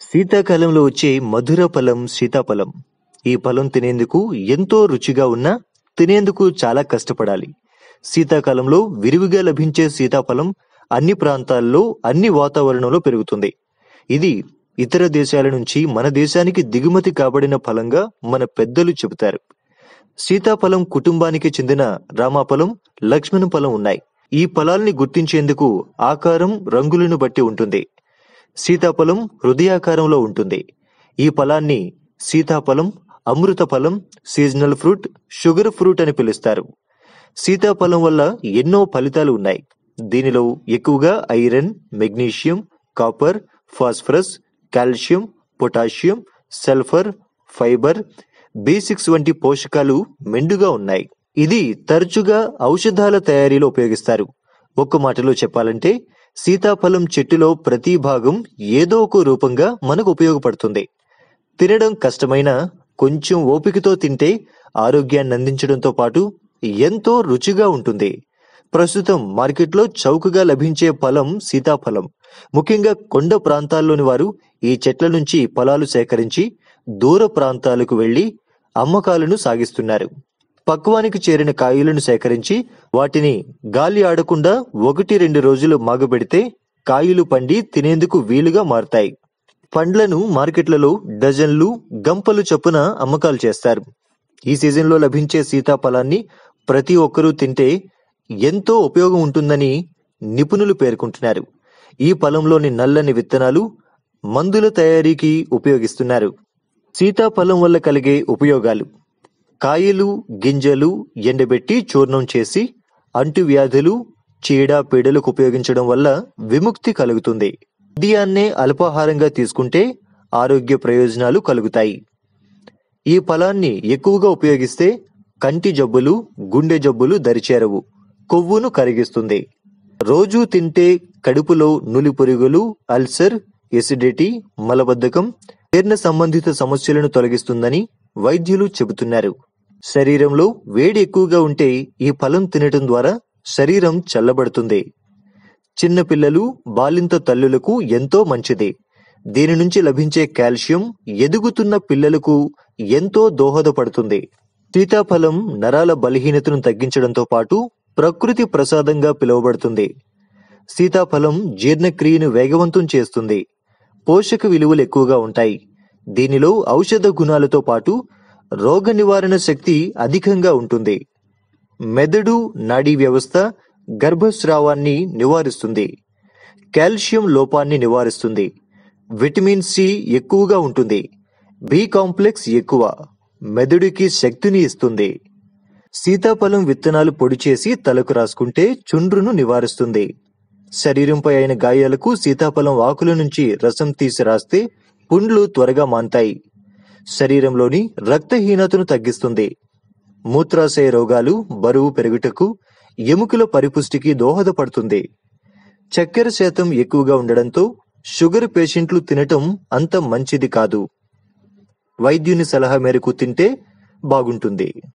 శీతాకాలంలో వచ్చే మధుర ఫలం సీతాఫలం ఈ ఫలం తినేందుకు ఎంతో రుచిగా ఉన్నా తినేందుకు చాలా కష్టపడాలి శీతాకాలంలో విరివిగా లభించే సీతాఫలం అన్ని ప్రాంతాల్లో అన్ని వాతావరణంలో పెరుగుతుంది ఇది ఇతర దేశాల నుంచి మన దేశానికి దిగుమతి కాబడిన ఫలంగా మన పెద్దలు చెబుతారు సీతాఫలం కుటుంబానికి చెందిన రామాఫలం లక్ష్మణ ఫలం ఉన్నాయి ఈ ఫలాల్ని గుర్తించేందుకు ఆకారం రంగులను బట్టి ఉంటుంది సీతాఫలం హృదయాకారంలో ఉంటుంది ఈ ఫలాన్ని సీతాఫలం అమృత ఫలం సీజనల్ ఫ్రూట్ షుగర్ ఫ్రూట్ అని పిలుస్తారు సీతాఫలం వల్ల ఎన్నో ఫలితాలు ఉన్నాయి దీనిలో ఎక్కువగా iron magnesium copper phosphorus calcium potassium sulphur fibre B six వంటి పోషకాలు మెండుగా ఉన్నాయి ఇది తరచుగా ఔషధాల తయారీలో ఉపయోగిస్తారు ఒక్క మాటలో చెప్పాలంటే సీతాఫలం చెట్టులో ప్రతి భాగం ఏదో ఒక రూపంగా మనకు ఉపయోగపడుతుంది తినడం కష్టమైన కొంచెం ఓపికతో తింటే ఆరోగ్యాన్ని అందించడంతో పాటు ఎంతో రుచిగా ఉంటుంది ప్రస్తుతం మార్కెట్లో చౌకగా లభించే ఫలం సీతాఫలం ముఖ్యంగా కొండ ప్రాంతాల్లోని వారు ఈ చెట్ల నుంచి ఫలాలు సేకరించి దూర ప్రాంతాలకు వెళ్లి అమ్మకాలను సాగిస్తున్నారు పక్వానికి చేరిన కాయలను సేకరించి వాటిని గాలి ఆడకుండా ఒకటి రెండు రోజులు మాగబెడితే కాయలు పండి తినేందుకు వీలుగా మారతాయి పండ్లను మార్కెట్లలో డజన్లు గంపలు చొప్పున అమ్మకాలు చేస్తారు ఈ సీజన్లో లభించే సీతాఫలాన్ని ప్రతి ఒక్కరూ తింటే ఎంతో ఉపయోగం ఉంటుందని నిపుణులు పేర్కొంటున్నారు ఈ ఫలంలోని నల్లని విత్తనాలు మందుల తయారీకి ఉపయోగిస్తున్నారు సీతాఫలం వల్ల కలిగే ఉపయోగాలు కాయలు గింజలు ఎండబెట్టి చూర్ణం చేసి అంటువ్యాధులు చీడ పీడలకు ఉపయోగించడం వల్ల విముక్తి కలుగుతుంది ఉదయాన్నే అల్పాహారంగా తీసుకుంటే ఆరోగ్య ప్రయోజనాలు కలుగుతాయి ఈ ఫలాన్ని ఎక్కువగా ఉపయోగిస్తే కంటి జబ్బులు గుండె జబ్బులు దరిచేరవు కొవ్వును కరిగిస్తుంది రోజూ తింటే కడుపులో నులి పురుగులు అల్సర్ ఎసిడిటీ మలబద్ధకం జీర్ణ సంబంధిత సమస్యలను తొలగిస్తుందని వైద్యులు చెబుతున్నారు శరీరంలో వేడి ఎక్కువగా ఉంటే ఈ ఫలం తినటం ద్వారా శరీరం చల్లబడుతుంది చిన్నపిల్లలు బాలింత తల్లులకు ఎంతో మంచిది దీని నుంచి లభించే కాల్షియం ఎదుగుతున్న పిల్లలకు ఎంతో దోహదపడుతుంది సీతాఫలం నరాల బలహీనతను తగ్గించడంతో పాటు ప్రకృతి ప్రసాదంగా పిలువబడుతుంది సీతాఫలం జీర్ణక్రియను వేగవంతం చేస్తుంది పోషక విలువలు ఎక్కువగా ఉంటాయి దీనిలో ఔషధ గుణాలతో పాటు రోగ నివారణ శక్తి అధికంగా ఉంటుంది మెదడు నాడీ వ్యవస్థ గర్భస్రావాన్ని నివారిస్తుంది కాల్షియం లోపాన్ని నివారిస్తుంది విటమిన్ సి ఎక్కువగా ఉంటుంది బి కాంప్లెక్స్ ఎక్కువ మెదడుకి శక్తిని ఇస్తుంది సీతాఫలం విత్తనాలు పొడి చేసి తలకు రాసుకుంటే చుండ్రును నివారిస్తుంది శరీరంపై అయిన గాయాలకు సీతాఫలం ఆకుల నుంచి రసం తీసి రాస్తే పుండ్లు త్వరగా మాన్తాయి శరీరంలోని రక్తహీనతను తగ్గిస్తుంది మూత్రాశయ రోగాలు బరువు పెరుగుటకు ఎముకల పరిపుష్టికి దోహదపడుతుంది చక్కెర శాతం ఎక్కువగా ఉండడంతో షుగర్ పేషెంట్లు తినటం అంత మంచిది కాదు వైద్యుని సలహా మేరకు తింటే బాగుంటుంది